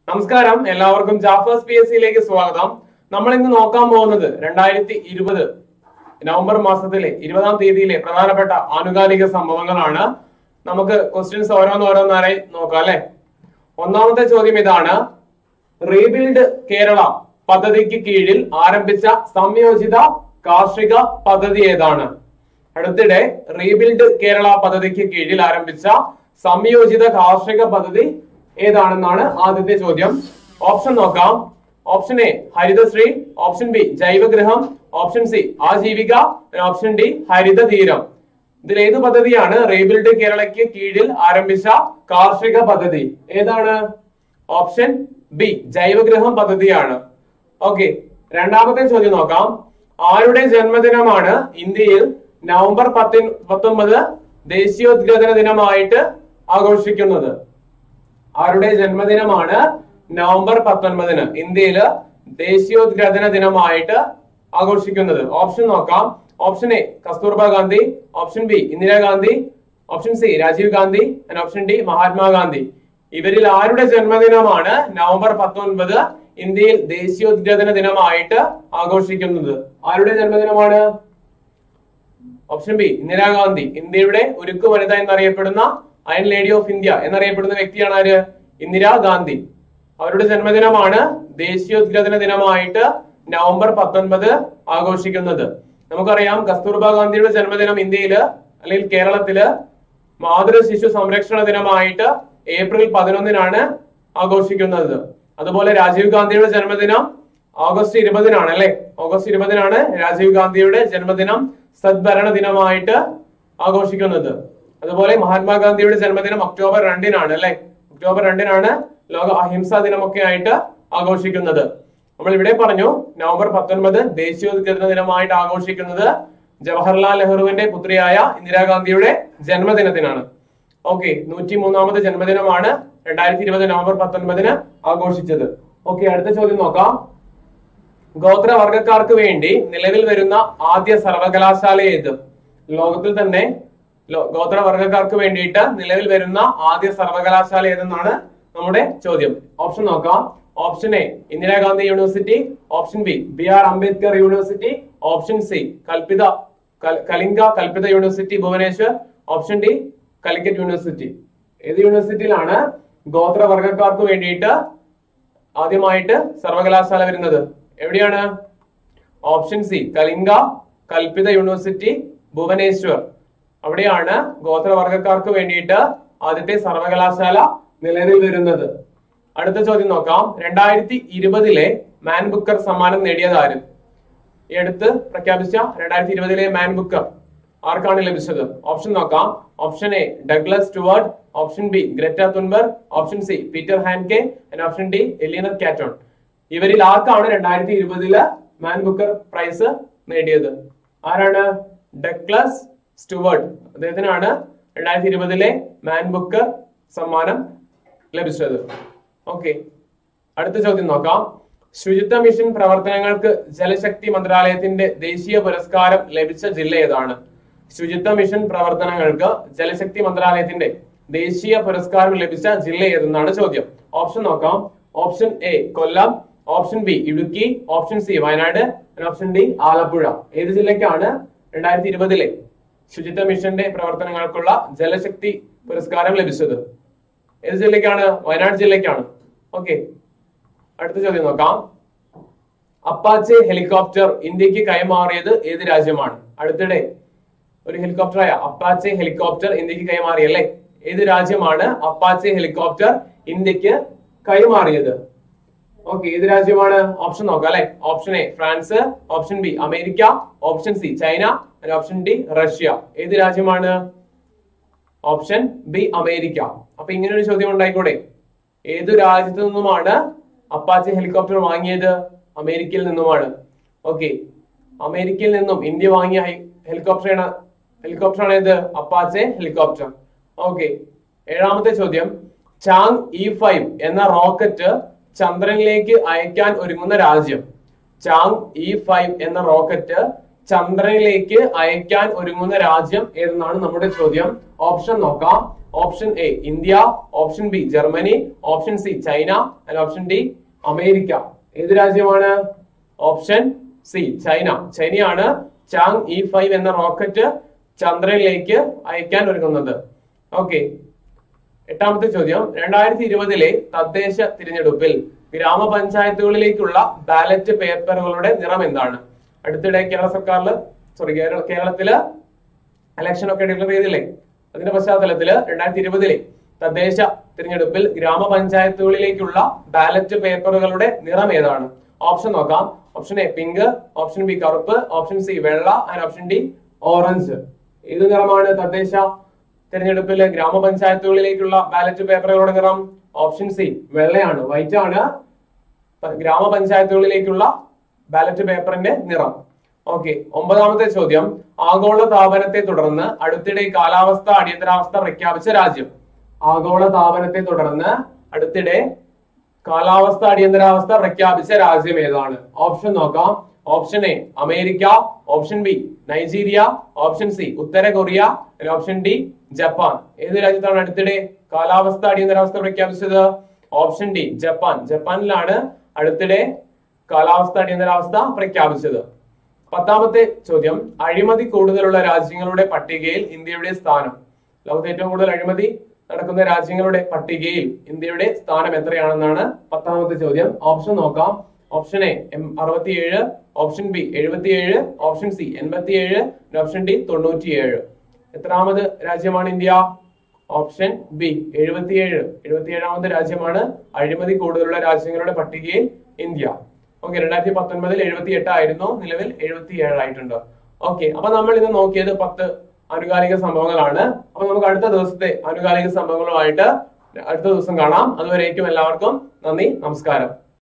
നമസ്കാരം എല്ലാവർക്കും Jafar's P S സിയിലേക്ക് സ്വാഗതം നമ്മൾ ഇന്ന് നോക്കാൻ പോകുന്നത് രണ്ടായിരത്തി ഇരുപത് നവംബർ മാസത്തിലെ ഇരുപതാം തീയതിയിലെ പ്രധാനപ്പെട്ട ആനുകാലിക സംഭവങ്ങളാണ് നമുക്ക് ക്വസ്റ്റ്യൻസ് ഓരോന്നോരോന്നായി നോക്കാം അല്ലെ ഒന്നാമത്തെ ചോദ്യം ഇതാണ് റീബിൽഡ് കേരള പദ്ധതിക്ക് കീഴിൽ ആരംഭിച്ച സംയോജിത കാർഷിക പദ്ധതി ഏതാണ് അടുത്തിടെ റീബിൽഡ് കേരള പദ്ധതിക്ക് കീഴിൽ ആരംഭിച്ച സംയോജിത കാർഷിക പദ്ധതി ഏതാണെന്നാണ് ആദ്യത്തെ ചോദ്യം ഓപ്ഷൻ നോക്കാം ഓപ്ഷൻ എ ഹരിതശ്രീ ഓപ്ഷൻ ബി ജൈവഗൃഹം ഓപ്ഷൻ സി ആജീവിക ഓപ്ഷൻ ഡി ഹരിത തീരം ഇതിൽ ഏത് പദ്ധതിയാണ് റീബിൽഡ് കേരളയ്ക്ക് കീഴിൽ ആരംഭിച്ച കാർഷിക പദ്ധതി ഏതാണ് ഓപ്ഷൻ ബി ജൈവഗൃഹം പദ്ധതിയാണ് ഓക്കെ രണ്ടാമത്തെ ചോദ്യം നോക്കാം ആരുടെ ജന്മദിനമാണ് ഇന്ത്യയിൽ നവംബർ പത്തി പത്തൊമ്പത് ദേശീയോദ്ഗ്രഥന ദിനമായിട്ട് ആഘോഷിക്കുന്നത് ആരുടെ ജന്മദിനമാണ് നവംബർ പത്തൊൻപതിന് ഇന്ത്യയില് ദേശീയോദ്ഗ്രഥന ദിനമായിട്ട് ആഘോഷിക്കുന്നത് ഓപ്ഷൻ നോക്കാം option A Kasturba Gandhi option B Indira Gandhi option C Rajiv Gandhi and option D Mahatma Gandhi ഇവരിൽ ആരുടെ ജന്മദിനമാണ് നവംബർ പത്തൊൻപത് ഇന്ത്യയിൽ ദേശീയോദ്ഗ്രഥന ദിനമായിട്ട് ആഘോഷിക്കുന്നത് ആരുടെ ജന്മദിനമാണ് ഓപ്ഷൻ ബി ഇന്ദിരാഗാന്ധി ഇന്ത്യയുടെ ഉരുക്കു വനിത എന്നറിയപ്പെടുന്ന അയൺ ലേഡി ഓഫ് ഇന്ത്യ എന്നറിയപ്പെടുന്ന വ്യക്തിയാണ് ആര് ഇന്ദിരാഗാന്ധി അവരുടെ ജന്മദിനമാണ് ദേശീയോദ്ഗ്രഥന ദിനമായിട്ട് നവംബർ പത്തൊൻപത് ആഘോഷിക്കുന്നത് നമുക്കറിയാം കസ്തൂർബ ഗാന്ധിയുടെ ജന്മദിനം ഇന്ത്യയില് അല്ലെങ്കിൽ കേരളത്തില് മാതൃ ശിശു സംരക്ഷണ ദിനമായിട്ട് ഏപ്രിൽ പതിനൊന്നിനാണ് ആഘോഷിക്കുന്നത് അതുപോലെ രാജീവ് ഗാന്ധിയുടെ ജന്മദിനം ഓഗസ്റ്റ് ഇരുപതിനാണ് അല്ലെ ഓഗസ്റ്റ് ഇരുപതിനാണ് രാജീവ് ഗാന്ധിയുടെ ജന്മദിനം സദ്ഭരണ ദിനമായിട്ട് ആഘോഷിക്കുന്നത് അതുപോലെ മഹാത്മാഗാന്ധിയുടെ ജന്മദിനം ഒക്ടോബർ രണ്ടിനാണ് അല്ലെ ഒക്ടോബർ രണ്ടിനാണ് ലോക അഹിംസാ ദിനമൊക്കെ ആയിട്ട് ആഘോഷിക്കുന്നത് നമ്മൾ ഇവിടെ പറഞ്ഞു നവംബർ പത്തൊൻപത് ദേശീയോദ്ഗ്രഥന ദിനമായിട്ട് ആഘോഷിക്കുന്നത് ജവഹർലാൽ നെഹ്റുവിന്റെ പുത്രിയായ ഇന്ദിരാഗാന്ധിയുടെ ജന്മദിനത്തിനാണ് ഓക്കെ നൂറ്റി മൂന്നാമത് ജന്മദിനമാണ് രണ്ടായിരത്തി ഇരുപത് നവംബർ പത്തൊൻപതിന് ആഘോഷിച്ചത് ഓക്കെ അടുത്ത ചോദ്യം നോക്കാം ഗോത്രവർഗക്കാർക്ക് വേണ്ടി നിലവിൽ വരുന്ന ആദ്യ സർവകലാശാല ഏത് ലോകത്തിൽ തന്നെ ലോ- ഗോത്രവർഗക്കാർക്ക് വേണ്ടിയിട്ട് നിലവിൽ വരുന്ന ആദ്യ സർവകലാശാല ഏതെന്നാണ് നമ്മുടെ ചോദ്യം ഓപ്ഷൻ നോക്കാം option A Indira Gandhi university option B B R Ambedkar university option C കൽപ്പിത കൽ- കലിംഗ കൽപ്പിത university Bhubaneswar option D Calicut university ഏത് യൂണിവേഴ്സിറ്റിയിലാണ് ഗോത്രവർഗക്കാർക്ക് വേണ്ടിയിട്ട് ആദ്യമായിട്ട് സർവകലാശാല വരുന്നത് എവിടെയാണ് ഓപ്ഷൻ സി കലിംഗ കൽപ്പിത യൂണിവേഴ്സിറ്റി ഭുവനേശ്വർ അവിടെയാണ് ഗോത്രവർഗക്കാർക്ക് വേണ്ടിയിട്ട് ആദ്യത്തെ സർവകലാശാല നിലവിൽ വരുന്നത് അടുത്ത ചോദ്യം നോക്കാം രണ്ടായിരത്തി ഇരുപതിലെ മാൻ ബുക്കർ സമ്മാനം നേടിയത് ആര് ഈ അടുത്ത് പ്രഖ്യാപിച്ച രണ്ടായിരത്തി ഇരുപതിലെ മാൻ ബുക്കർ ആർക്കാണ് ലഭിച്ചത് ഓപ്ഷൻ നോക്കാം option A Douglas Stewart option B Greta Thunberg option C Peter Handke option D Eleanor Catton ഇവരിൽ ആർക്കാണ് രണ്ടായിരത്തി ഇരുപതില് മാൻ ബുക്കർ പ്രൈസ് നേടിയത് ആരാണ് ഡഗ്ലസ് സ്റ്റുവർട്ട് അദ്ദേഹത്തിനാണ് രണ്ടായിരത്തി ഇരുപതിലെ മാൻ ബുക്കർ സമ്മാനം ലഭിച്ചത് ഓക്കെ അടുത്ത ചോദ്യം നോക്കാം ശുചിത്വ മിഷൻ പ്രവർത്തനങ്ങൾക്ക് ജലശക്തി മന്ത്രാലയത്തിന്റെ ദേശീയ പുരസ്കാരം ലഭിച്ച ജില്ല ഏതാണ് ശുചിത്വ മിഷൻ പ്രവർത്തനങ്ങൾക്ക് ജലശക്തി മന്ത്രാലയത്തിന്റെ ദേശീയ പുരസ്കാരം ലഭിച്ച ജില്ല ഏതെന്നാണ് ചോദ്യം ഓപ്ഷൻ നോക്കാം option A Kollam option B Idukki option C Wayanad option D Alappuzha ഏത് ജില്ലയ്ക്കാണ് രണ്ടായിരത്തി ഇരുപതിലെ ശുചിത്വ മിഷന്റെ പ്രവർത്തനങ്ങൾക്കുള്ള ജലശക്തി പുരസ്കാരം ലഭിച്ചത് ഏത് ജില്ലയ്ക്കാണ് വയനാട് ജില്ലയ്ക്കാണ് ഓക്കെ അടുത്ത ചോദ്യം നോക്കാം അപ്പാച്ചെ ഹെലികോപ്റ്റർ ഇന്ത്യക്ക് കൈമാറിയത് ഏത് രാജ്യമാണ് അടുത്തിടെ ഒരു ഹെലികോപ്റ്ററായ അപ്പാച്ചെ ഹെലികോപ്റ്റർ ഇന്ത്യക്ക് കൈമാറി അല്ലേ ഏത് രാജ്യമാണ് അപ്പാച്ചെ ഹെലികോപ്റ്റർ ഇന്ത്യക്ക് കൈമാറിയത് ഓക്കെ ഏത് രാജ്യമാണ് ഓപ്ഷൻ നോക്കാം അല്ലെ option A France option B America option C China option D Russia ഏത് രാജ്യമാണ് ഓപ്ഷൻ ബി അമേരിക്ക അപ്പൊ ഇങ്ങനെ ഒരു ചോദ്യം ഉണ്ടായിക്കൂടെ ഏതു രാജ്യത്തു നിന്നുമാണ് അപ്പാച്ചെ ഹെലികോപ്റ്റർ വാങ്ങിയത് അമേരിക്കയിൽ നിന്നുമാണ് ഓക്കെ അമേരിക്കയിൽ നിന്നും ഇന്ത്യ വാങ്ങിയ ഹെലികോപ്റ്റർ ഹെലികോപ്റ്റർ ആണ് ഏത് അപ്പാച്ചെ ഹെലികോപ്റ്റർ ഓക്കെ ഏഴാമത്തെ ചോദ്യം ചാങ് ഇ ഫൈവ് എന്ന റോക്കറ്റ് ചന്ദ്രനിലേക്ക് അയക്കാൻ ഒരുങ്ങുന്ന രാജ്യം ചാങ് ഇ ഫൈവ് എന്ന റോക്കറ്റ് ചന്ദ്രനിലേക്ക് അയക്കാൻ ഒരുങ്ങുന്ന രാജ്യം ഏതെന്നാണ് നമ്മുടെ ചോദ്യം ഓപ്ഷൻ നോക്കാം option A India option B Germany option C China and option D America ഏത് രാജ്യമാണ് ഓപ്ഷൻ സി ചൈന ചൈനയാണ് ചാങ് ഇ ഫൈവ് എന്ന റോക്കറ്റ് ചന്ദ്രനിലേക്ക് അയക്കാൻ ഒരുങ്ങുന്നത് ഓക്കെ എട്ടാമത്തെ ചോദ്യം രണ്ടായിരത്തി ഇരുപതിലെ തദ്ദേശ തിരഞ്ഞെടുപ്പിൽ ഗ്രാമപഞ്ചായത്തുകളിലേക്കുള്ള ബാലറ്റ് പേപ്പറുകളുടെ നിറം എന്താണ് അടുത്തിടെ കേരള സർക്കാരിൽ സോറി കേരളത്തില് ഇലക്ഷൻ ഒക്കെ ഡിക്ലെയർ ചെയ്തില്ലേ അതിന്റെ പശ്ചാത്തലത്തില് രണ്ടായിരത്തി ഇരുപതിലെ തദ്ദേശ തിരഞ്ഞെടുപ്പിൽ ഗ്രാമപഞ്ചായത്തുകളിലേക്കുള്ള ബാലറ്റ് പേപ്പറുകളുടെ നിറം ഏതാണ് ഓപ്ഷൻ നോക്കാം option A pink option B കറുപ്പ് ഓപ്ഷൻ സി വെള്ള ആൻഡ് ഓപ്ഷൻ ഡി ഓറഞ്ച് ഏത് നിറമാണ് തദ്ദേശ തിരഞ്ഞെടുപ്പിൽ ഗ്രാമപഞ്ചായത്തുകളിലേക്കുള്ള ബാലറ്റ് പേപ്പറുകളുടെ നിറം ഓപ്ഷൻ സി വെള്ളയാണ് വൈറ്റ് ആണ് പ- ഗ്രാമപഞ്ചായത്തുകളിലേക്കുള്ള ബാലറ്റ് പേപ്പറിന്റെ നിറം ഓക്കെ ഒമ്പതാമത്തെ ചോദ്യം ആഗോള താപനത്തെ തുടർന്ന് അടുത്തിടെ കാലാവസ്ഥ അടിയന്തരാവസ്ഥ പ്രഖ്യാപിച്ച രാജ്യം ആഗോള താപനത്തെ തുടർന്ന് അടുത്തിടെ കാലാവസ്ഥ അടിയന്തരാവസ്ഥ പ്രഖ്യാപിച്ച രാജ്യം ഏതാണ് ഓപ്ഷൻ നോക്കാം option A America option B Nigeria option C ഉത്തര കൊറിയ ഓപ്ഷൻ ഡി ജപ്പാൻ ഏത് രാജ്യത്താണ് അടുത്തിടെ കാലാവസ്ഥ അടിയന്തരാവസ്ഥ പ്രഖ്യാപിച്ചത് ഓപ്ഷൻ ഡി ജപ്പാൻ ജപ്പാനിലാണ് അടുത്തിടെ കാലാവസ്ഥ അടിയന്തരാവസ്ഥ പ്രഖ്യാപിച്ചത് പത്താമത്തെ ചോദ്യം അഴിമതി കൂടുതലുള്ള രാജ്യങ്ങളുടെ പട്ടികയിൽ ഇന്ത്യയുടെ സ്ഥാനം ലോകത്ത് ഏറ്റവും കൂടുതൽ അഴിമതി നടക്കുന്ന രാജ്യങ്ങളുടെ പട്ടികയിൽ ഇന്ത്യയുടെ സ്ഥാനം എത്രയാണെന്നാണ് പത്താമത്തെ ചോദ്യം ഓപ്ഷൻ നോക്കാം ഓപ്ഷൻ എ എം അറുപത്തിയേഴ് ഓപ്ഷൻ ബി എഴുപത്തിയേഴ് ഓപ്ഷൻ സി എൺപത്തിയേഴ് ഓപ്ഷൻ ഡി തൊണ്ണൂറ്റിയേഴ് എത്രാമത് രാജ്യമാണ് ഇന്ത്യ ഓപ്ഷൻ ബി എഴുപത്തിയേഴ് എഴുപത്തിയേഴാമത്തെ രാജ്യമാണ് അഴിമതി കൂടുതലുള്ള രാജ്യങ്ങളുടെ പട്ടികയിൽ ഇന്ത്യ ഓക്കെ രണ്ടായിരത്തി പത്തൊൻപതിൽ എഴുപത്തി എട്ടായിരുന്നു നിലവിൽ എഴുപത്തി ഏഴായിട്ടുണ്ട് ഓക്കെ അപ്പൊ നമ്മൾ ഇന്ന് നോക്കിയത് പത്ത് ആനുകാലിക സംഭവങ്ങളാണ് അപ്പൊ നമുക്ക് അടുത്ത ദിവസത്തെ ആനുകാലിക സംഭവങ്ങളുമായിട്ട് അടുത്ത ദിവസം കാണാം അതുവരേക്കും എല്ലാവർക്കും നന്ദി നമസ്കാരം